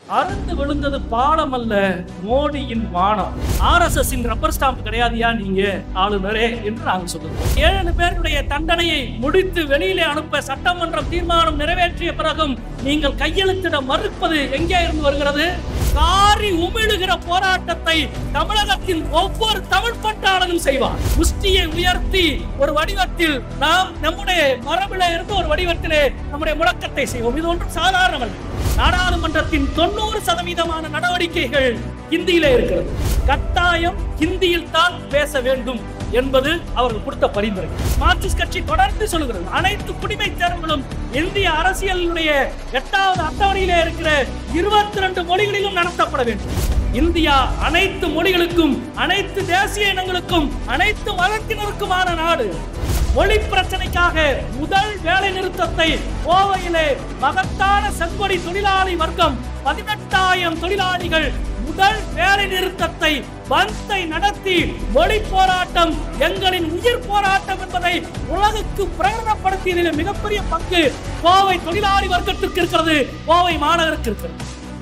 அறுந்து விழுந்தது பாலம் அல்ல மோடியின் வானம் ஆர்எஸ்எஸ் ரப்பர் ஸ்டாம்ப் கிடையாதுயா நீங்க ஆளுநரே என்று நாங்கள் சொல்லுவோம் ஏழு பேருடைய தண்டனையை முடித்து வெளியிலே அனுப்ப சட்டமன்றம் தீர்மானம் நிறைவேற்றிய பிறகும் நீங்கள் கையெழுத்திட மறுப்பது எங்கே இருந்து வருகிறது காரி உமிழுகிற போராட்டத்தை தமிழகத்தில் ஒவ்வொரு தமிழ் பட்டாளனும் செய்வார் முஷ்டியை உயர்த்தி ஒரு வடிவத்தில் நாம் நம்முடைய மரபில இருந்து ஒரு வடிவத்திலே நம்முடைய முழக்கத்தை செய்வோம் இது ஒன்றும் சாதாரணமல்ல நாடாளுமன்றத்தின் தொண்ணூறு சதவீதமான நடவடிக்கைகள் ஹிந்தியிலே இருக்கிறது கட்டாயம் ஹிந்தியில் தான் பேச வேண்டும் என்பது அவர்கள் கொடுத்த பரிந்துரை மார்க்சிஸ்ட் கட்சி தொடர்ந்து சொல்லுகிறது அனைத்து குடிமை தேர்வுகளும் இந்திய அரசியலுடைய எட்டாவது அட்டவணையிலே இருக்கிற இருபத்தி ரெண்டு மொழிகளிலும் நடத்தப்பட வேண்டும் இந்தியா அனைத்து மொழிகளுக்கும் அனைத்து தேசிய இனங்களுக்கும் அனைத்து மதத்தினருக்குமான நாடு மொழி பிரச்சனைக்காக முதல் வேலை நிறுத்தத்தை கோவையிலே மகத்தான செங்கொடி தொழிலாளி வர்க்கம் பதினெட்டாயிரம் தொழிலாளிகள் முதல் வேலை நிறுத்தத்தை பந்தை நடத்தி மொழி போராட்டம் எங்களின் உயிர் போராட்டம் என்பதை உலகுக்கு பிரகடனப்படுத்தியதில் மிகப்பெரிய பங்கு கோவை தொழிலாளி வர்க்கத்திற்கு இருக்கிறது கோவை மாநகருக்கு இருக்கிறது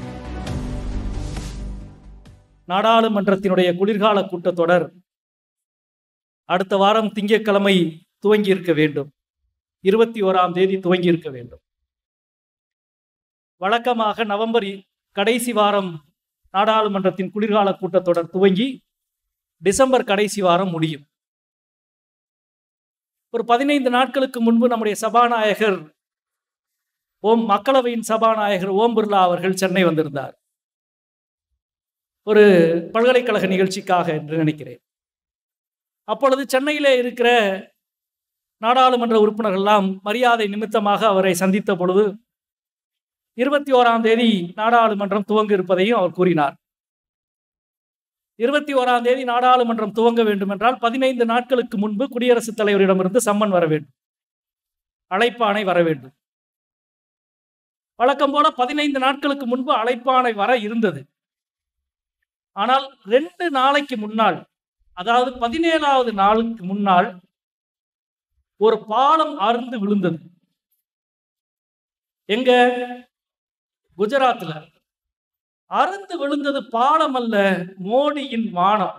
நாடாளுமன்றத்தினுடைய குளிர்கால கூட்டத்தொடர் அடுத்த வாரம் திங்கட்கிழமை துவங்கி இருக்க வேண்டும் இருபத்தி ஓராம் தேதி துவங்கி இருக்க வேண்டும் வழக்கமாக நவம்பர் இ- கடைசி வாரம் நாடாளுமன்றத்தின் குளிர்கால கூட்டத்தொடர் துவங்கி டிசம்பர் கடைசி வாரம் முடியும் ஒரு பதினைந்து நாட்களுக்கு முன்பு நம்முடைய சபாநாயகர் ஓம் மக்களவையின் சபாநாயகர் ஓம் பிர்லா அவர்கள் சென்னை வந்திருந்தார் ஒரு பல்கலைக்கழக நிகழ்ச்சிக்காக என்று நினைக்கிறேன் அப்பொழுது சென்னையிலே இருக்கிற நாடாளுமன்ற உறுப்பினர்கள்லாம் மரியாதை நிமித்தமாக அவரை சந்தித்த பொழுது இருபத்தி ஓராம் தேதி நாடாளுமன்றம் துவங்க இருப்பதையும் அவர் கூறினார் இருபத்தி ஓராம் தேதி நாடாளுமன்றம் துவங்க வேண்டும் என்றால் பதினைந்து நாட்களுக்கு முன்பு குடியரசுத் தலைவரிடமிருந்து சம்மன் வர வேண்டும் அழைப்பாணை வர வேண்டும் வழக்கம் போல பதினைந்து நாட்களுக்கு முன்பு அழைப்பாணை வர இருந்தது ஆனால் ரெண்டு நாளைக்கு முன்னால் அதாவது பதினேழாவது நாளுக்கு முன்னால் ஒரு பாலம் அருந்து விழுந்தது எங்க குஜராத்ல அருந்து விழுந்தது பாலம் அல்ல மோடியின் வானம்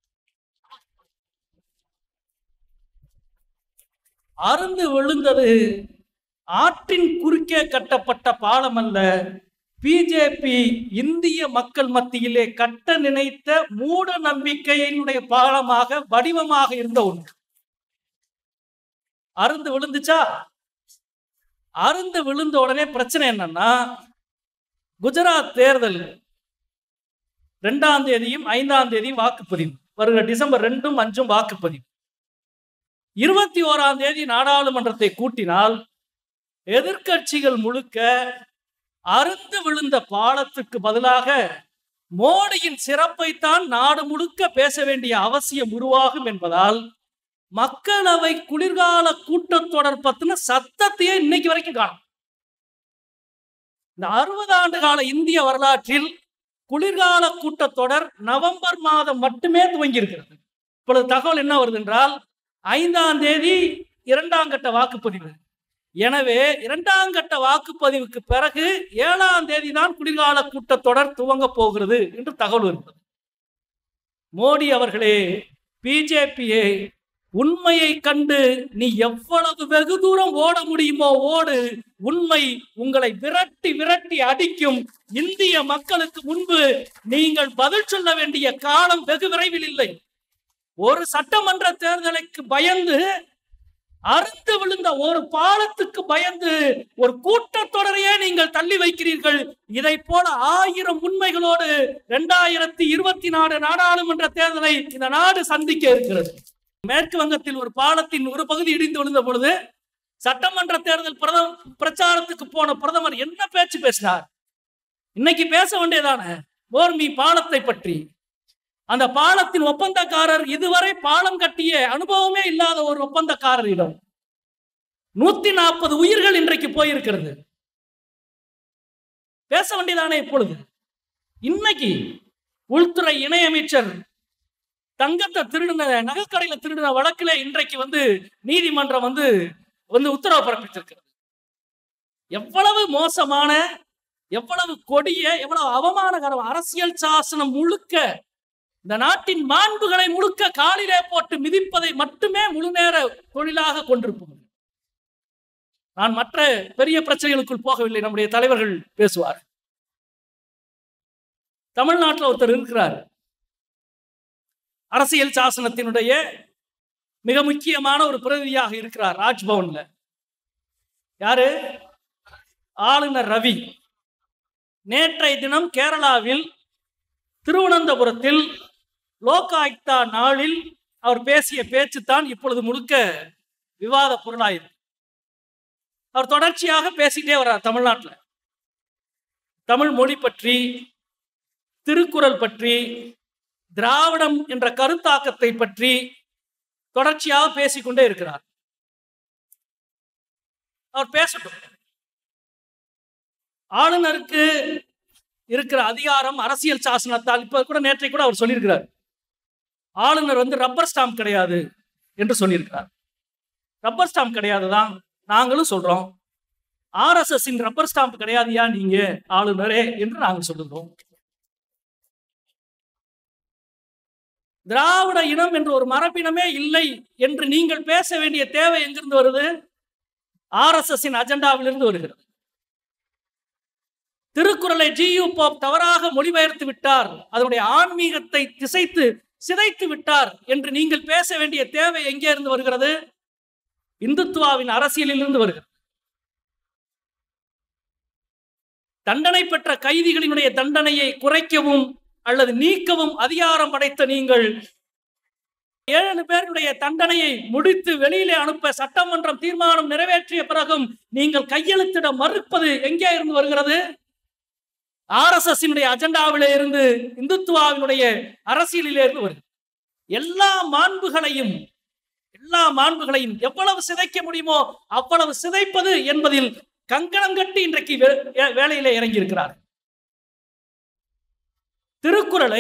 அருந்து விழுந்தது ஆற்றின் குறுக்கே கட்டப்பட்ட பாலம் அல்ல பிஜேபி இந்திய மக்கள் மத்தியிலே கட்ட நினைத்த மூட நம்பிக்கையினுடைய பாலமாக வடிவமாக இருந்த ஒன்று அருந்து விழுந்துச்சா அருந்து விழுந்த உடனே பிரச்சனை என்னன்னா குஜராத் தேர்தல் ரெண்டாம் தேதியும் ஐந்தாம் தேதியும் வாக்குப்பதிவு வருகிற டிசம்பர் ரெண்டும் அஞ்சும் வாக்குப்பதிவு இருபத்தி ஓராம் தேதி நாடாளுமன்றத்தை கூட்டினால் எதிர்க்கட்சிகள் முழுக்க அருந்து விழுந்த பாலத்துக்கு பதிலாக மோடியின் சிறப்பைத்தான் நாடு முழுக்க பேச வேண்டிய அவசியம் உருவாகும் என்பதால் மக்களவை குளிர்கால கூட்டத்தொடர் பத்தின சத்தத்தையே இன்னைக்கு வரைக்கும் காணும் இந்த அறுபது ஆண்டு கால இந்திய வரலாற்றில் குளிர்கால கூட்டத்தொடர் நவம்பர் மாதம் மட்டுமே துவங்கி இருக்கிறது இப்பொழுது தகவல் என்ன வருது என்றால் ஐந்தாம் தேதி இரண்டாம் கட்ட வாக்குப்பதிவு எனவே இரண்டாம் கட்ட வாக்குப்பதிவுக்கு பிறகு ஏழாம் தேதி தான் குளிர்கால கூட்டத்தொடர் துவங்க போகிறது என்று தகவல் வருகிறது மோடி அவர்களே பிஜேபியை உண்மையை கண்டு நீ எவ்வளவு வெகு தூரம் ஓட முடியுமோ ஓடு உண்மை உங்களை விரட்டி விரட்டி அடிக்கும் இந்திய மக்களுக்கு முன்பு நீங்கள் பதில் சொல்ல வேண்டிய காலம் வெகு விரைவில் இல்லை ஒரு சட்டமன்ற தேர்தலுக்கு பயந்து அறுந்து விழுந்த ஒரு பாலத்துக்கு பயந்து ஒரு கூட்டத்தொடரையே நீங்கள் தள்ளி வைக்கிறீர்கள் இதை போல ஆயிரம் உண்மைகளோடு இரண்டாயிரத்தி இருபத்தி நாலு நாடாளுமன்ற தேர்தலை இந்த நாடு சந்திக்க இருக்கிறது மேற்கு வங்கத்தில் ஒரு பாலத்தின் ஒரு பகுதி இடிந்து விழுந்த பொழுது சட்டமன்ற தேர்தல் பிரதம பிரச்சாரத்துக்கு போன பிரதமர் என்ன பேச்சு பேசினார் இன்னைக்கு பேச வேண்டியதானே போர்மி பாலத்தை பற்றி அந்த பாலத்தின் ஒப்பந்தக்காரர் இதுவரை பாலம் கட்டிய அனுபவமே இல்லாத ஒரு ஒப்பந்தக்காரரிடம் நூத்தி நாற்பது உயிர்கள் இன்றைக்கு போயிருக்கிறது பேச வேண்டியதானே இப்பொழுது இன்னைக்கு உள்துறை இணையமைச்சர் தங்கத்தை திருடின நகைக்கடையில திருடின வழக்குல இன்றைக்கு வந்து நீதிமன்றம் வந்து வந்து உத்தரவு பிறப்பித்திருக்கிறது எவ்வளவு மோசமான எவ்வளவு கொடிய எவ்வளவு அவமானகரம் அரசியல் சாசனம் முழுக்க இந்த நாட்டின் மாண்புகளை முழுக்க காலிலே போட்டு மிதிப்பதை மட்டுமே முழு நேர தொழிலாக கொண்டிருப்பது நான் மற்ற பெரிய பிரச்சனைகளுக்குள் போகவில்லை நம்முடைய தலைவர்கள் பேசுவார் தமிழ்நாட்டில் ஒருத்தர் இருக்கிறார் அரசியல் சாசனத்தினுடைய மிக முக்கியமான ஒரு பிரதிநிதியாக இருக்கிறார் ராஜ்பவன்ல யாரு ஆளுநர் ரவி நேற்றைய தினம் கேரளாவில் திருவனந்தபுரத்தில் லோகாயுக்தா நாளில் அவர் பேசிய பேச்சு தான் இப்பொழுது முழுக்க விவாத பொருளாயிருக்கு அவர் தொடர்ச்சியாக பேசிட்டே வர்றார் தமிழ்நாட்டில் தமிழ் மொழி பற்றி திருக்குறள் பற்றி திராவிடம் என்ற கருத்தாக்கத்தை பற்றி தொடர்ச்சியாக பேசிக்கொண்டே இருக்கிறார் அவர் பேசட்டும் ஆளுநருக்கு இருக்கிற அதிகாரம் அரசியல் சாசனத்தால் இப்ப கூட நேற்றை கூட அவர் சொல்லியிருக்கிறார் ஆளுநர் வந்து ரப்பர் ஸ்டாம்ப் கிடையாது என்று சொல்லியிருக்கிறார் ரப்பர் ஸ்டாம்ப் கிடையாது தான் நாங்களும் சொல்றோம் ஆர்எஸ்எஸ் ரப்பர் ஸ்டாம்ப் கிடையாதுயா நீங்க ஆளுநரே என்று நாங்கள் சொல்லுகிறோம் திராவிட இனம் என்ற ஒரு மரபினமே இல்லை என்று நீங்கள் பேச வேண்டிய தேவை எங்கிருந்து வருது ஆர்எஸ்எஸ் அஜெண்டாவிலிருந்து வருகிறது திருக்குறளை ஜியு போப் தவறாக மொழிபெயர்த்து விட்டார் அதனுடைய ஆன்மீகத்தை திசைத்து சிதைத்து விட்டார் என்று நீங்கள் பேச வேண்டிய தேவை எங்கே இருந்து வருகிறது இந்துத்துவாவின் அரசியலில் இருந்து வருகிறது தண்டனை பெற்ற கைதிகளினுடைய தண்டனையை குறைக்கவும் அல்லது நீக்கவும் அதிகாரம் படைத்த நீங்கள் ஏழு பேருடைய தண்டனையை முடித்து வெளியிலே அனுப்ப சட்டமன்றம் தீர்மானம் நிறைவேற்றிய பிறகும் நீங்கள் கையெழுத்திட மறுப்பது எங்கே இருந்து வருகிறது ஆர்எஸ்எஸ் அஜெண்டாவிலே இருந்து இந்துத்துவாவினுடைய அரசியலிலே இருந்து வருகிறது எல்லா மாண்புகளையும் எல்லா மாண்புகளையும் எவ்வளவு சிதைக்க முடியுமோ அவ்வளவு சிதைப்பது என்பதில் கங்கணம் கட்டி இன்றைக்கு வே- வேலையிலே இறங்கி இருக்கிறார் திருக்குறளை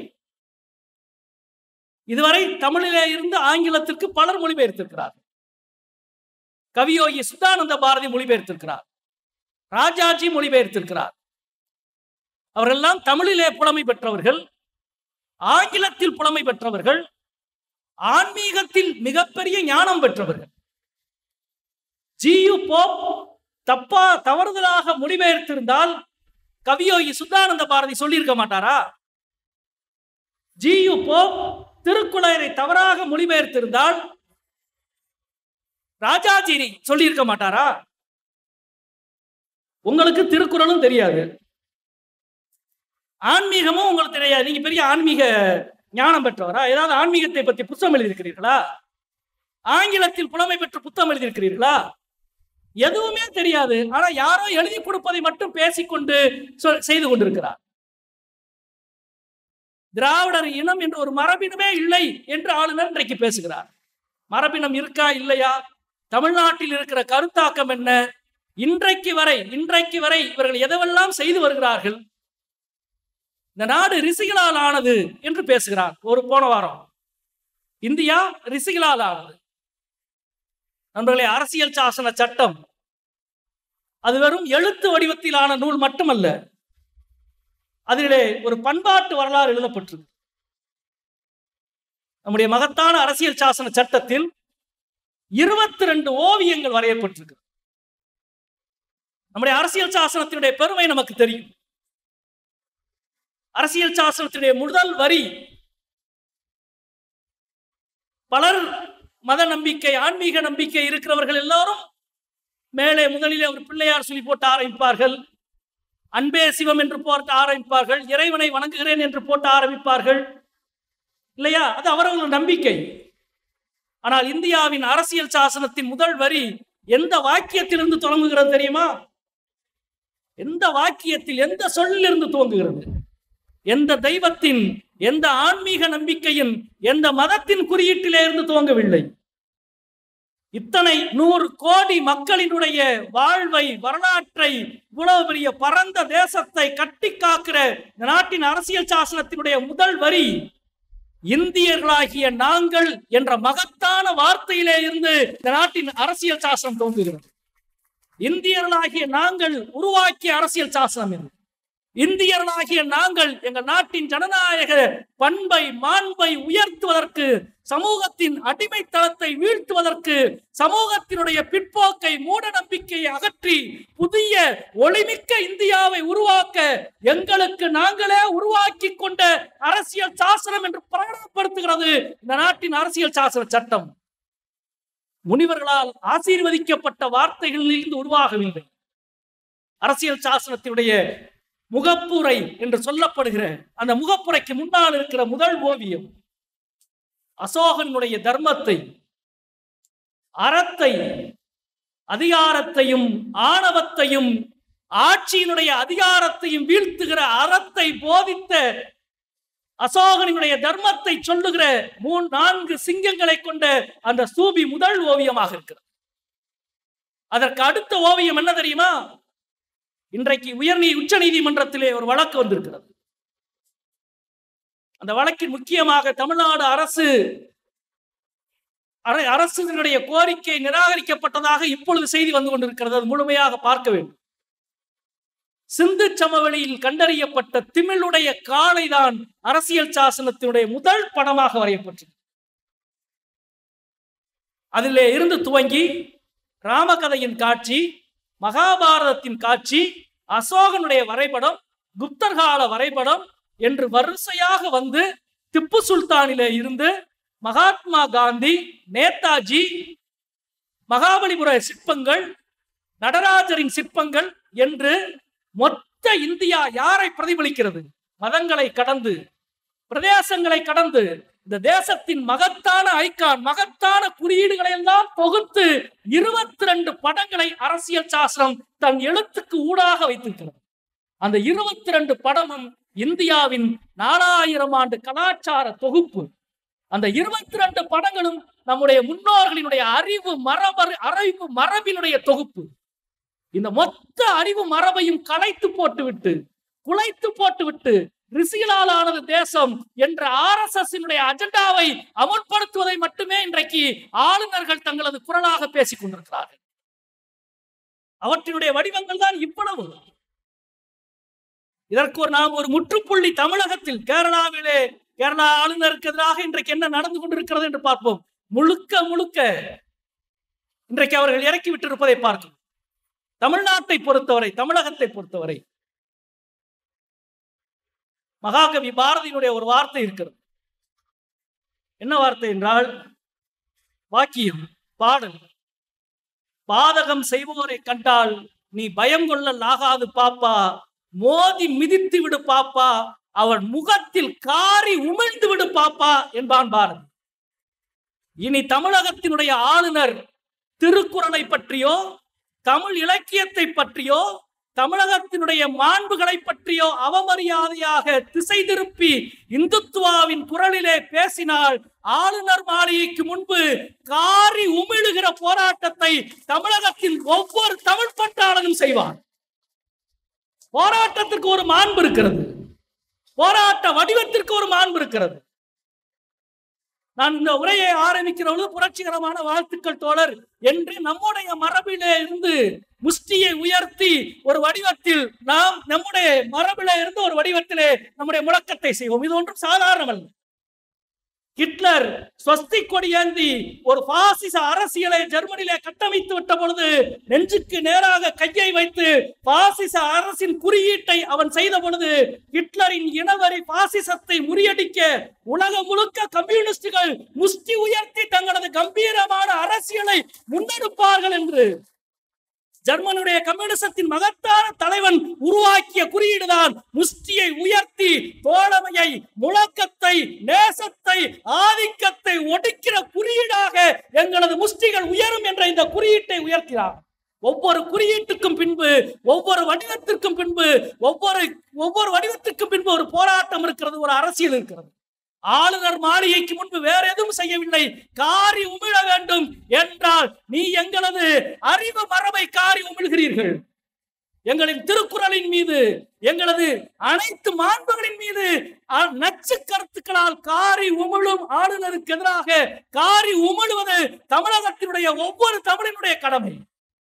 இதுவரை தமிழிலே இருந்து ஆங்கிலத்திற்கு பலர் மொழிபெயர்த்திருக்கிறார் கவியோகி சுதானந்த பாரதி மொழிபெயர்த்திருக்கிறார் ராஜாஜி மொழிபெயர்த்திருக்கிறார் அவரெல்லாம் தமிழிலே புலமை பெற்றவர்கள் ஆங்கிலத்தில் புலமை பெற்றவர்கள் ஆன்மீகத்தில் மிகப்பெரிய ஞானம் பெற்றவர்கள் ஜியு போப் தப்பா தவறுதலாக மொழிபெயர்த்திருந்தால் கவியோகி சுத்தானந்த பாரதி சொல்லியிருக்க மாட்டாரா ஜியு போப் திருக்குறளை தவறாக மொழிபெயர்த்திருந்தால் ராஜாஜி சொல்லியிருக்க மாட்டாரா உங்களுக்கு திருக்குறளும் தெரியாது ஆன்மீகமும் உங்களுக்கு தெரியாது நீங்க பெரிய ஆன்மீக ஞானம் பெற்றவரா ஏதாவது ஆன்மீகத்தை பற்றி புத்தகம் எழுதியிருக்கிறீர்களா ஆங்கிலத்தில் புலமை பெற்ற புத்தகம் எழுதியிருக்கிறீர்களா எதுவுமே தெரியாது ஆனா யாரோ எழுதி கொடுப்பதை மட்டும் பேசிக்கொண்டு சொ- செய்து கொண்டிருக்கிறார் திராவிடர் இனம் என்ற ஒரு மரபினமே இல்லை என்று ஆளுநர் இன்றைக்கு பேசுகிறார் மரபினம் இருக்கா இல்லையா தமிழ்நாட்டில் இருக்கிற கருத்தாக்கம் என்ன இன்றைக்கு வரை இன்றைக்கு வரை இவர்கள் எதுவெல்லாம் செய்து வருகிறார்கள் இந்த நாடு ரிஷிகளால் ஆனது என்று பேசுகிறார் ஒரு போன வாரம் இந்தியா ரிஷிகளால் ஆனது நண்பர்களே அரசியல் சாசன சட்டம் அது வெறும் எழுத்து வடிவத்திலான நூல் மட்டுமல்ல அதிலே ஒரு பண்பாட்டு வரலாறு எழுதப்பட்டிருக்கு நம்முடைய மகத்தான அரசியல் சாசன சட்டத்தில் இருபத்தி ரெண்டு ஓவியங்கள் வரையப்பட்டிருக்கு நம்முடைய அரசியல் சாசனத்தினுடைய பெருமை நமக்கு தெரியும் அரசியல் சாசனத்தினுடைய முதல் வரி பலர் மத நம்பிக்கை ஆன்மீக நம்பிக்கை இருக்கிறவர்கள் எல்லாரும் மேலே முதலிலே ஒரு பிள்ளையார் சொல்லி போட்டு ஆரம்பிப்பார்கள் அன்பே சிவம் என்று போட்டு ஆரம்பிப்பார்கள் இறைவனை வணங்குகிறேன் என்று போட்டு ஆரம்பிப்பார்கள் இல்லையா அது அவர்கள் நம்பிக்கை ஆனால் இந்தியாவின் அரசியல் சாசனத்தின் முதல் வரி எந்த வாக்கியத்திலிருந்து தொடங்குகிறது தெரியுமா எந்த வாக்கியத்தில் எந்த சொல்லிலிருந்து துவங்குகிறது எந்த தெய்வத்தின் எந்த ஆன்மீக நம்பிக்கையின் எந்த மதத்தின் குறியீட்டிலே இருந்து துவங்கவில்லை இத்தனை நூறு கோடி மக்களினுடைய வாழ்வை வரலாற்றை இவ்வளவு பெரிய பரந்த தேசத்தை கட்டி காக்கிற இந்த நாட்டின் அரசியல் சாசனத்தினுடைய முதல் வரி இந்தியர்களாகிய நாங்கள் என்ற மகத்தான வார்த்தையிலே இருந்து இந்த நாட்டின் அரசியல் சாசனம் தோன்றுகிறது இந்தியர்களாகிய நாங்கள் உருவாக்கிய அரசியல் சாசனம் இது இந்தியர்களாகிய நாங்கள் எங்கள் நாட்டின் ஜனநாயக பண்பை மாண்பை உயர்த்துவதற்கு சமூகத்தின் அடிமைத்தளத்தை வீழ்த்துவதற்கு சமூகத்தினுடைய பிற்போக்கை மூட நம்பிக்கையை அகற்றி புதிய ஒளிமிக்க இந்தியாவை உருவாக்க எங்களுக்கு நாங்களே உருவாக்கி கொண்ட அரசியல் சாசனம் என்று பிரகடனப்படுத்துகிறது இந்த நாட்டின் அரசியல் சாசன சட்டம் முனிவர்களால் ஆசீர்வதிக்கப்பட்ட வார்த்தைகளிலிருந்து உருவாகவில்லை அரசியல் சாசனத்தினுடைய முகப்புரை என்று சொல்லப்படுகிற அந்த முகப்புரைக்கு முன்னால் இருக்கிற முதல் ஓவியம் அசோகனுடைய தர்மத்தை அறத்தை அதிகாரத்தையும் ஆணவத்தையும் ஆட்சியினுடைய அதிகாரத்தையும் வீழ்த்துகிற அறத்தை போதித்த அசோகனுடைய தர்மத்தை சொல்லுகிற மூணு நான்கு சிங்கங்களை கொண்ட அந்த ஸ்தூபி முதல் ஓவியமாக இருக்கிறது அதற்கு அடுத்த ஓவியம் என்ன தெரியுமா இன்றைக்கு உயர்நீ உச்ச நீதிமன்றத்திலே ஒரு வழக்கு வந்திருக்கிறது அந்த வழக்கில் முக்கியமாக தமிழ்நாடு அரசு அர- அரசினுடைய கோரிக்கை நிராகரிக்கப்பட்டதாக இப்பொழுது செய்தி வந்து கொண்டிருக்கிறது அது முழுமையாக பார்க்க வேண்டும் சிந்து சமவெளியில் கண்டறியப்பட்ட திமிழுடைய காளைதான் அரசியல் சாசனத்தினுடைய முதல் படமாக வரையப்பட்டது அதிலே இருந்து துவங்கி ராமகதையின் காட்சி மகாபாரதத்தின் காட்சி அசோகனுடைய வரைபடம் குப்தர் கால வரைபடம் என்று வரிசையாக வந்து திப்பு சுல்தானிலே இருந்து மகாத்மா காந்தி நேதாஜி மகாபலிபுர சிற்பங்கள் நடராஜரின் சிற்பங்கள் என்று மொத்த இந்தியா யாரை பிரதிபலிக்கிறது மதங்களை கடந்து பிரதேசங்களை கடந்து இந்த தேசத்தின் மகத்தான ஐக்கான் மகத்தான குறியீடுகளை எல்லாம் தொகுத்து இருபத்தி ரெண்டு படங்களை அரசியல் சாஸ்திரம் தன் எழுத்துக்கு ஊடாக வைத்திருக்கிறது அந்த இருபத்தி ரெண்டு படமும் இந்தியாவின் நாலாயிரம் ஆண்டு கலாச்சார தொகுப்பு அந்த இருபத்தி ரெண்டு படங்களும் நம்முடைய முன்னோர்களினுடைய அறிவு மரபு அறிவு மரபினுடைய தொகுப்பு இந்த மொத்த அறிவு மரபையும் கலைத்து போட்டுவிட்டு குலைத்து போட்டுவிட்டு ரிஷிகளால் ஆனது தேசம் என்ற ஆர் எஸ் எஸ் அஜெண்டாவை அமல்படுத்துவதை மட்டுமே இன்றைக்கு ஆளுநர்கள் தங்களது குரலாக பேசிக் கொண்டிருக்கிறார்கள் அவற்றினுடைய வடிவங்கள் தான் இவ்வளவு இதற்கு ஒரு நாம் ஒரு முற்றுப்புள்ளி தமிழகத்தில் கேரளாவிலே கேரளா ஆளுநருக்கு எதிராக இன்றைக்கு என்ன நடந்து கொண்டிருக்கிறது என்று பார்ப்போம் முழுக்க முழுக்க இன்றைக்கு அவர்கள் இறக்கி விட்டிருப்பதை பார்க்கும் தமிழ்நாட்டை பொறுத்தவரை தமிழகத்தை பொறுத்தவரை மகாகவி பாரதியினுடைய ஒரு வார்த்தை இருக்கிறது என்ன வார்த்தை என்றால் வாக்கியம் பாடல் பாதகம் செய்பவரை கண்டால் நீ பயம் கொள்ளல் ஆகாது பாப்பா மோதி மிதித்து விடு பாப்பா அவன் முகத்தில் காரி உமிழ்ந்து விடு பாப்பா என்பான் பாரதி இனி தமிழகத்தினுடைய ஆளுநர் திருக்குறளை பற்றியோ தமிழ் இலக்கியத்தை பற்றியோ தமிழகத்தினுடைய மாண்புகளை பற்றியோ அவமரியாதையாக திசை திருப்பி இந்துத்துவாவின் குரலிலே பேசினால் ஆளுநர் மாளிகைக்கு முன்பு காரி உமிழுகிற போராட்டத்தை தமிழகத்தில் ஒவ்வொரு தமிழ் பட்டாளனும் செய்வார் போராட்டத்திற்கு ஒரு மாண்பு இருக்கிறது போராட்ட வடிவத்திற்கு ஒரு மாண்பு இருக்கிறது நான் இந்த உரையை ஆரம்பிக்கிற பொழுது புரட்சிகரமான வாழ்த்துக்கள் தோழர் என்று நம்முடைய மரபிலே இருந்து முஷ்டியை உயர்த்தி ஒரு வடிவத்தில் நாம் நம்முடைய மரபிலே இருந்து ஒரு வடிவத்திலே நம்முடைய முழக்கத்தை செய்வோம் இது ஒன்றும் சாதாரணமல்ல ஹிட்லர் ஸ்வஸ்தி கொடி ஏந்தி ஒரு பாசிச அரசியலை ஜெர்மனியிலே கட்டமைத்து விட்ட பொழுது நெஞ்சுக்கு நேராக கையை வைத்து பாசிச அரசின் குறியீட்டை அவன் செய்த பொழுது ஹிட்லரின் இனவரி பாசிசத்தை முறியடிக்க உலகம் முழுக்க கம்யூனிஸ்டுகள் முஷ்டி உயர்த்தி தங்களது கம்பீரமான அரசியலை முன்னெடுப்பார்கள் என்று ஜெர்மனுடைய கம்யூனிசத்தின் மகத்தான தலைவன் உருவாக்கிய குறியீடுதான் முஷ்டியை உயர்த்தி தோழமையை முழக்கத்தை நேசத்தை ஆதிக்கத்தை ஒடுக்கிற குறியீடாக எங்களது முஷ்டிகள் உயரும் என்ற இந்த குறியீட்டை உயர்த்தினார் ஒவ்வொரு குறியீட்டுக்கும் பின்பு ஒவ்வொரு வடிவத்திற்கும் பின்பு ஒவ்வொரு ஒவ்வொரு வடிவத்திற்கும் பின்பு ஒரு போராட்டம் இருக்கிறது ஒரு அரசியல் இருக்கிறது ஆளுநர் மாளிகைக்கு முன்பு வேற எதுவும் செய்யவில்லை காரி உமிழ வேண்டும் என்றால் நீ எங்களது அறிவு மரபை காரி உமிழ்கிறீர்கள் எங்களின் திருக்குறளின் மீது எங்களது அனைத்து மாண்புகளின் மீது அ- நச்சு கருத்துக்களால் காரி உமிழும் ஆளுநருக்கு எதிராக காரி உமிழுவது தமிழகத்தினுடைய ஒவ்வொரு தமிழனுடைய கடமை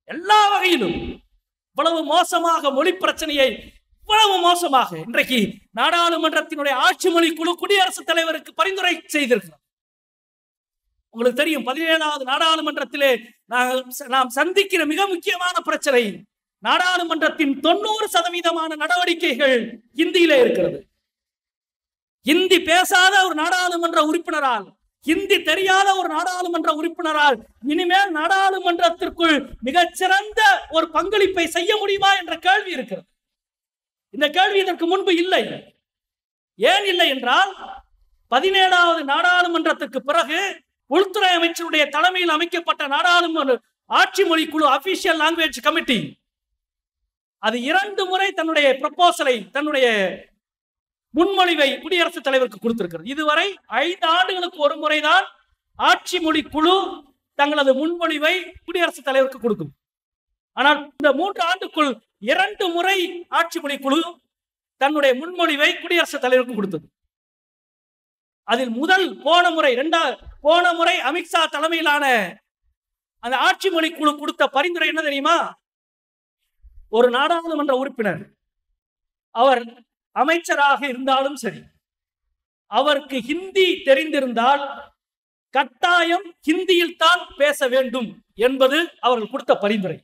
எல்லா வகையிலும் இவ்வளவு மோசமாக மொழி பிரச்சனையை இவ்வளவு மோசமாக இன்றைக்கு நாடாளுமன்றத்தினுடைய ஆட்சி மொழி குழு குடியரசுத் தலைவருக்கு பரிந்துரை செய்திருக்கிறார் உங்களுக்கு தெரியும் பதினேழாவது நாடாளுமன்றத்திலே நாம் நாம் சந்திக்கிற மிக முக்கியமான பிரச்சனை நாடாளுமன்றத்தின் தொண்ணூறு சதவீதமான நடவடிக்கைகள் ஹிந்தியிலே இருக்கிறது ஹிந்தி பேசாத ஒரு நாடாளுமன்ற உறுப்பினரால் ஹிந்தி தெரியாத ஒரு நாடாளுமன்ற உறுப்பினரால் இனிமேல் நாடாளுமன்றத்திற்குள் மிகச்சிறந்த ஒரு பங்களிப்பை செய்ய முடியுமா என்ற கேள்வி இருக்கிறது இந்த கேள்வி இதற்கு முன்பு இல்லை ஏன் இல்லை என்றால் பதினேழாவது நாடாளுமன்றத்திற்கு பிறகு உள்துறை அமைச்சருடைய தலைமையில் அமைக்கப்பட்ட நாடாளுமன்ற ஆட்சி மொழி குழு அபிஷியல் லாங்குவேஜ் கமிட்டி அது இரண்டு முறை தன்னுடைய ப்ரப்போசலை தன்னுடைய முன்மொழிவை குடியரசுத் தலைவருக்கு கொடுத்திருக்கிறது இதுவரை ஐந்து ஆண்டுகளுக்கு ஒரு முறைதான் ஆட்சி மொழி குழு தங்களது முன்மொழிவை குடியரசுத் தலைவருக்கு கொடுக்கும் ஆனால் இந்த மூன்று ஆண்டுக்குள் இரண்டு முறை ஆட்சி மொழி குழு தன்னுடைய முன்மொழிவை குடியரசுத் தலைவருக்கு கொடுத்தது அதில் முதல் போன முறை இரண்டா போன முறை அமித்ஷா தலைமையிலான அந்த ஆட்சி மொழி குழு கொடுத்த பரிந்துரை என்ன தெரியுமா ஒரு நாடாளுமன்ற உறுப்பினர் அவர் அமைச்சராக இருந்தாலும் சரி அவருக்கு ஹிந்தி தெரிந்திருந்தால் கட்டாயம் ஹிந்தியில் தான் பேச வேண்டும் என்பது அவர்கள் கொடுத்த பரிந்துரை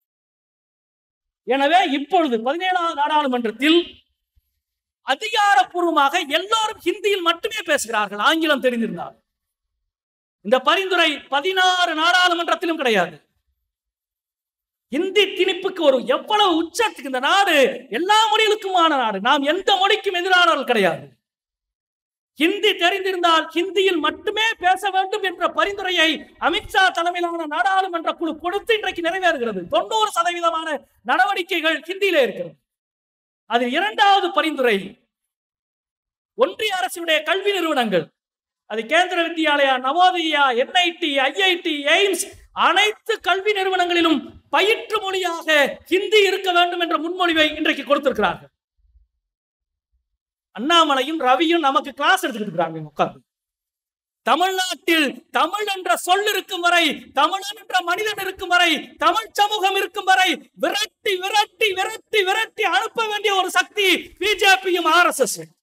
எனவே இப்பொழுது பதினேழாவது நாடாளுமன்றத்தில் அதிகாரப்பூர்வமாக எல்லோரும் ஹிந்தியில் மட்டுமே பேசுகிறார்கள் ஆங்கிலம் தெரிந்திருந்தால் இந்த பரிந்துரை பதினாறு நாடாளுமன்றத்திலும் கிடையாது இந்தி திணிப்புக்கு ஒரு எவ்வளவு உச்சத்துக்கு இந்த நாடு எல்லா மொழிகளுக்குமான நாடு நாம் எந்த மொழிக்கும் எதிரானவர்கள் கிடையாது ஹிந்தி தெரிந்திருந்தால் ஹிந்தியில் மட்டுமே பேச வேண்டும் என்ற பரிந்துரையை அமித்ஷா தலைமையிலான நாடாளுமன்ற குழு கொடுத்து இன்றைக்கு நிறைவேறுகிறது தொண்ணூறு சதவீதமான நடவடிக்கைகள் ஹிந்தியிலே இருக்கிறது அதில் இரண்டாவது பரிந்துரை ஒன்றிய அரசுடைய கல்வி நிறுவனங்கள் அது Kendriya Vidyalaya Navodaya NIT IIT AIIMS அனைத்து கல்வி நிறுவனங்களிலும் பயிற்று மொழியாக ஹிந்தி இருக்க வேண்டும் என்ற முன்மொழிவை இன்றைக்கு கொடுத்திருக்கிறார்கள் அண்ணாமலையும் ரவியும் நமக்கு கிளாஸ் எடுத்துக்கிட்டு இருக்காங்க உட்கார்ந்து தமிழ்நாட்டில் தமிழ் என்ற சொல் இருக்கும் வரை தமிழன் என்ற மனிதன் இருக்கும் வரை தமிழ் சமூகம் இருக்கும் வரை விரட்டி விரட்டி விரட்டி விரட்டி அனுப்ப வேண்டிய ஒரு சக்தி பிஜேபியும் ஆர் எஸ் எஸ்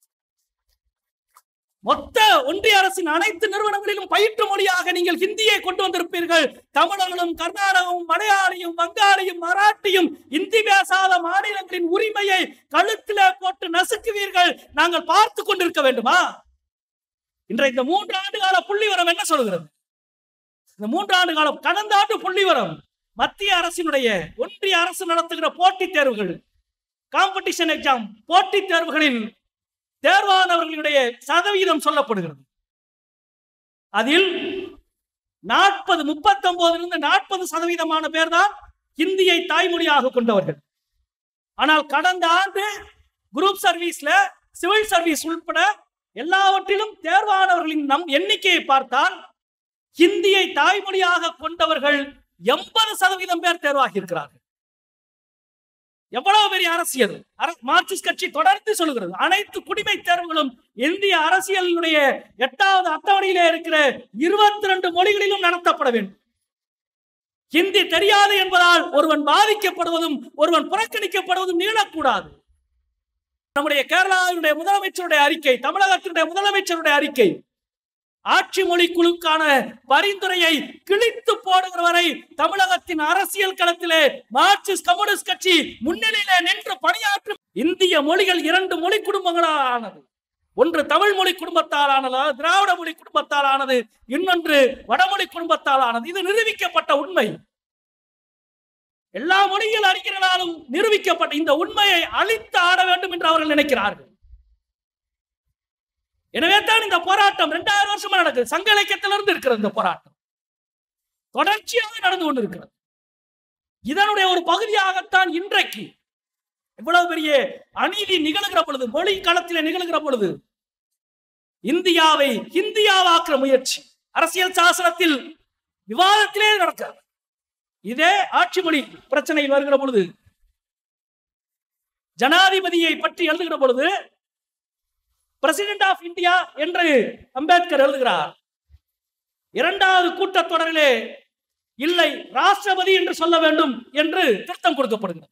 மொத்த ஒன்றிய அரசின் அனைத்து நிறுவனங்களிலும் பயிற்று மொழியாக நீங்கள் ஹிந்தியை கொண்டு வந்திருப்பீர்கள் தமிழர்களும் கர்நாடகமும் மலையாளியும் வங்காளியும் மராட்டியும் இந்தி பேசாத மாநிலங்களின் உரிமையை கழுத்திலே போட்டு நசுக்குவீர்கள் நாங்கள் பார்த்து கொண்டிருக்க வேண்டுமா இன்றைய இந்த மூன்று ஆண்டு கால புள்ளிவரம் என்ன சொல்கிறது இந்த மூன்று ஆண்டு காலம் கடந்த ஆண்டு புள்ளிவரம் மத்திய அரசினுடைய ஒன்றிய அரசு நடத்துகிற போட்டித் தேர்வுகள் காம்படிஷன் எக்ஸாம் போட்டித் தேர்வுகளில் தேர்வானவர்களுடைய சதவீதம் சொல்லப்படுகிறது அதில் நாற்பது முப்பத்தொன்பதிலிருந்து நாற்பது சதவீதமான பேர் தான் ஹிந்தியை தாய்மொழியாக கொண்டவர்கள் ஆனால் கடந்த ஆண்டு குரூப் சர்வீஸ்ல சிவில் சர்வீஸ் உட்பட எல்லாவற்றிலும் தேர்வானவர்களின் நம் எண்ணிக்கையை பார்த்தால் ஹிந்தியை தாய்மொழியாக கொண்டவர்கள் எண்பது சதவீதம் பேர் தேர்வாகி இருக்கிறார்கள் எவ்வளவு பெரிய அரசியல் அர- மார்க்சிஸ்ட் கட்சி தொடர்ந்து சொல்லுகிறது அனைத்து குடிமை தேர்வுகளும் இந்திய அரசியலினுடைய எட்டாவது அட்டவணையிலே இருக்கிற இருபத்தி ரெண்டு மொழிகளிலும் நடத்தப்பட வேண்டும் ஹிந்தி தெரியாது என்பதால் ஒருவன் பாதிக்கப்படுவதும் ஒருவன் புறக்கணிக்கப்படுவதும் நீளக்கூடாது நம்முடைய கேரளாவினுடைய முதலமைச்சருடைய அறிக்கை தமிழகத்தினுடைய முதலமைச்சருடைய அறிக்கை ஆட்சி மொழி குழுக்கான பரிந்துரையை கிழித்து போடுகிற வரை தமிழகத்தின் அரசியல் களத்திலே மார்க்சிஸ்ட் கம்யூனிஸ்ட் கட்சி முன்னிலையிலே நின்று பணியாற்றும் இந்திய மொழிகள் இரண்டு மொழி குடும்பங்களால் ஆனது ஒன்று தமிழ் மொழி குடும்பத்தால் ஆனது திராவிட மொழி குடும்பத்தால் ஆனது இன்னொன்று வடமொழி குடும்பத்தால் ஆனது இது நிரூபிக்கப்பட்ட உண்மை எல்லா மொழியியல் அறிஞர்களாலும் நிரூபிக்கப்பட்ட இந்த உண்மையை அழித்து ஆட வேண்டும் என்று அவர்கள் நினைக்கிறார்கள் எனவே தான் இந்த போராட்டம் இரண்டாயிரம் வருஷமா நடக்குது சங்க இலக்கியத்திலிருந்து இருக்கிறது இந்த போராட்டம் தொடர்ச்சியாக நடந்து கொண்டிருக்கிறது இதனுடைய ஒரு பகுதியாகத்தான் இன்றைக்கு இவ்வளவு பெரிய அநீதி நிகழ்கிற பொழுது மொழி களத்திலே நிகழ்கிற பொழுது இந்தியாவை ஹிந்தியாவாக்குற முயற்சி அரசியல் சாசனத்தில் விவாதத்திலே நடக்கிறது இதே ஆட்சி மொழி பிரச்சனையில் வருகிற பொழுது ஜனாதிபதியை பற்றி எழுதுகிற பொழுது பிரசிடென்ட் ஆஃப் இந்தியா என்று அம்பேத்கர் எழுதுகிறார் இரண்டாவது கூட்டத்தொடரிலே இல்லை ராஷ்டிரபதி என்று சொல்ல வேண்டும் என்று திருத்தம் கொடுக்கப்படுகிறது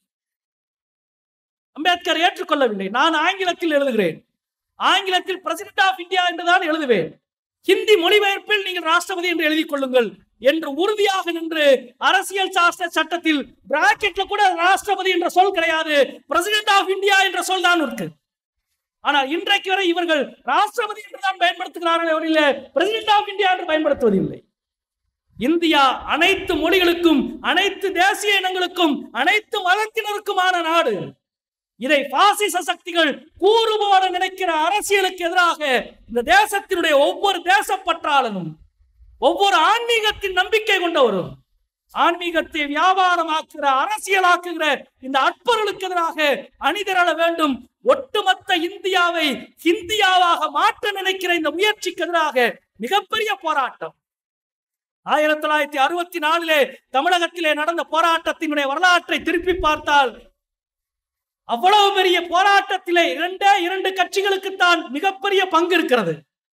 அம்பேத்கர் ஏற்றுக்கொள்ளவில்லை நான் ஆங்கிலத்தில் எழுதுகிறேன் ஆங்கிலத்தில் பிரசிடென்ட் ஆஃப் இந்தியா என்றுதான் எழுதுவேன் ஹிந்தி மொழிபெயர்ப்பில் நீங்கள் ராஷ்டிரபதி என்று எழுதிக் கொள்ளுங்கள் என்று உறுதியாக நின்று அரசியல் சாஸ்திர சட்டத்தில் பிராக்கெட்ல கூட ராஷ்டிரபதி என்ற சொல் கிடையாது பிரசிடென்ட் ஆஃப் இந்தியா என்ற சொல் தான் இருக்கு ஆனால் இன்றைக்கு வரை இவர்கள் ராஷ்டிரபதி என்று தான் பயன்படுத்துகிறார்கள் அவரில் பிரசிடென்ட் ஆஃப் இந்தியா என்று பயன்படுத்துவதில்லை இந்தியா அனைத்து மொழிகளுக்கும் அனைத்து தேசிய இனங்களுக்கும் அனைத்து மதத்தினருக்குமான நாடு இதை பாசிச சக்திகள் கூறு போல நினைக்கிற அரசியலுக்கு எதிராக இந்த தேசத்தினுடைய ஒவ்வொரு தேசப்பற்றாளனும் ஒவ்வொரு ஆன்மீகத்தின் நம்பிக்கை கொண்டவரும் ஆன்மீகத்தை வியாபாரமாக்குகிற அரசியலாக்குகிற இந்த அற்பர்களுக்கு எதிராக அணிதிரள வேண்டும் ஒட்டுமொத்த இந்தியாவை இந்தியாவாக மாற்ற நினைக்கிற இந்த முயற்சிக்கு எதிராக மிகப்பெரிய போராட்டம் ஆயிரத்தி தொள்ளாயிரத்தி அறுபத்தி நாலிலே தமிழகத்திலே நடந்த போராட்டத்தினுடைய வரலாற்றை திருப்பி பார்த்தால் அவ்வளவு பெரிய போராட்டத்திலே இரண்டே இரண்டு கட்சிகளுக்குத்தான் மிகப்பெரிய பங்கு இருக்கிறது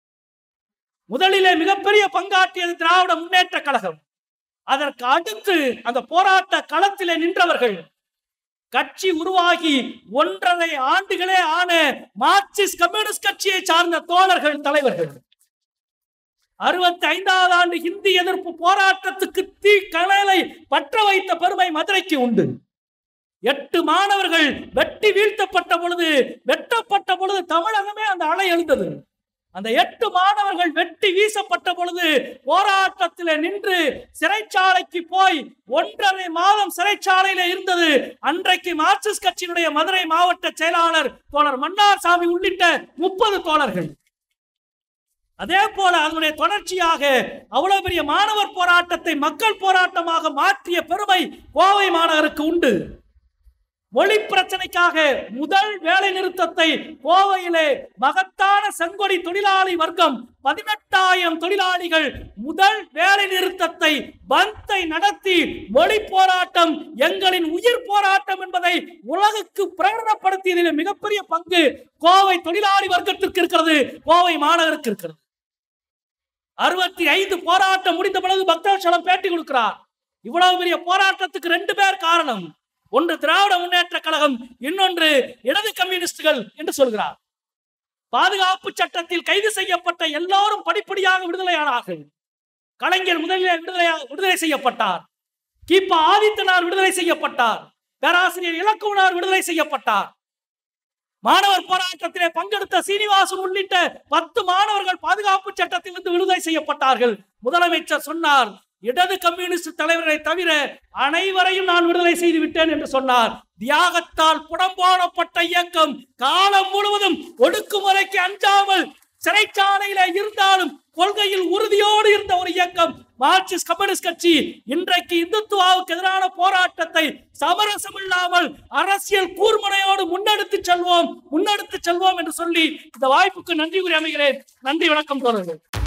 முதலிலே மிகப்பெரிய பங்காற்றியது திராவிட முன்னேற்ற கழகம் அதற்கு அடுத்து அந்த போராட்ட களத்திலே நின்றவர்கள் கட்சி உருவாகி ஒன்றரை ஆண்டுகளே ஆன மார்க்சிஸ்ட் கம்யூனிஸ்ட் கட்சியை சார்ந்த தோழர்கள் தலைவர்கள் அறுபத்தி ஐந்தாவது ஆண்டு ஹிந்தி எதிர்ப்பு போராட்டத்துக்கு தீ கனலை பற்ற வைத்த பெருமை மதுரைக்கு உண்டு எட்டு மாணவர்கள் வெட்டி வீழ்த்தப்பட்ட பொழுது வெட்டப்பட்ட பொழுது தமிழகமே அந்த அலை எழுந்தது அந்த எட்டு மாணவர்கள் வெட்டி வீசப்பட்ட பொழுது போராட்டத்தில் நின்று சிறைச்சாலைக்கு போய் ஒன்றரை மாதம் சிறைச்சாலையில இருந்தது அன்றைக்கு மார்க்சிஸ்ட் கட்சியினுடைய மதுரை மாவட்ட செயலாளர் தோழர் மன்னார்சாமி உள்ளிட்ட முப்பது தோழர்கள் அதே போல அதனுடைய தொடர்ச்சியாக அவ்வளவு பெரிய மாணவர் போராட்டத்தை மக்கள் போராட்டமாக மாற்றிய பெருமை கோவை மாநகருக்கு உண்டு மொழி பிரச்சனைக்காக முதல் வேலை நிறுத்தத்தை கோவையிலே மகத்தான செங்கொடி தொழிலாளி வர்க்கம் பதினெட்டாயிரம் தொழிலாளிகள் முதல் வேலை நிறுத்தத்தை பந்தை நடத்தி மொழி போராட்டம் எங்களின் உயிர் போராட்டம் என்பதை உலகுக்கு பிரகடனப்படுத்தியதில் மிகப்பெரிய பங்கு கோவை தொழிலாளி வர்க்கத்திற்கு இருக்கிறது கோவை மாநகருக்கு இருக்கிறது அறுபத்தி ஐந்து போராட்டம் முடிந்த பிறகு பக்தவசலம் பேட்டி கொடுக்கிறார் இவ்வளவு பெரிய போராட்டத்துக்கு ரெண்டு பேர் காரணம் ஒன்று திராவிட முன்னேற்ற கழகம் இன்னொன்று இடது கம்யூனிஸ்டுகள் என்று சொல்கிறார் பாதுகாப்பு சட்டத்தில் கைது செய்யப்பட்ட எல்லாரும் படிப்படியாக விடுதலையானார்கள் கலைஞர் முதலில் விடுதலை விடுதலை செய்யப்பட்டார் கீப்பா ஆதித்தனார் விடுதலை செய்யப்பட்டார் பேராசிரியர் இலக்குவனார் விடுதலை செய்யப்பட்டார் மாணவர் போராட்டத்திலே பங்கெடுத்த சீனிவாசன் உள்ளிட்ட பத்து மாணவர்கள் பாதுகாப்பு சட்டத்திலிருந்து விடுதலை செய்யப்பட்டார்கள் முதலமைச்சர் சொன்னார் இடது கம்யூனிஸ்ட் தலைவரை தவிர அனைவரையும் நான் விடுதலை செய்து விட்டேன் என்று சொன்னார் தியாகத்தால் புடம்போடப்பட்ட இயக்கம் காலம் முழுவதும் ஒடுக்குமுறைக்கு அஞ்சாமல் சிறைச்சாலையில இருந்தாலும் கொள்கையில் உறுதியோடு இருந்த ஒரு இயக்கம் மார்க்சிஸ்ட் கம்யூனிஸ்ட் கட்சி இன்றைக்கு இந்துத்துவாவுக்கு எதிரான போராட்டத்தை சமரசம் இல்லாமல் அரசியல் கூர்முனையோடு முன்னெடுத்து செல்வோம் முன்னெடுத்து செல்வோம் என்று சொல்லி இந்த வாய்ப்புக்கு நன்றி கூறி அமைகிறேன் நன்றி வணக்கம் தோழர்கள்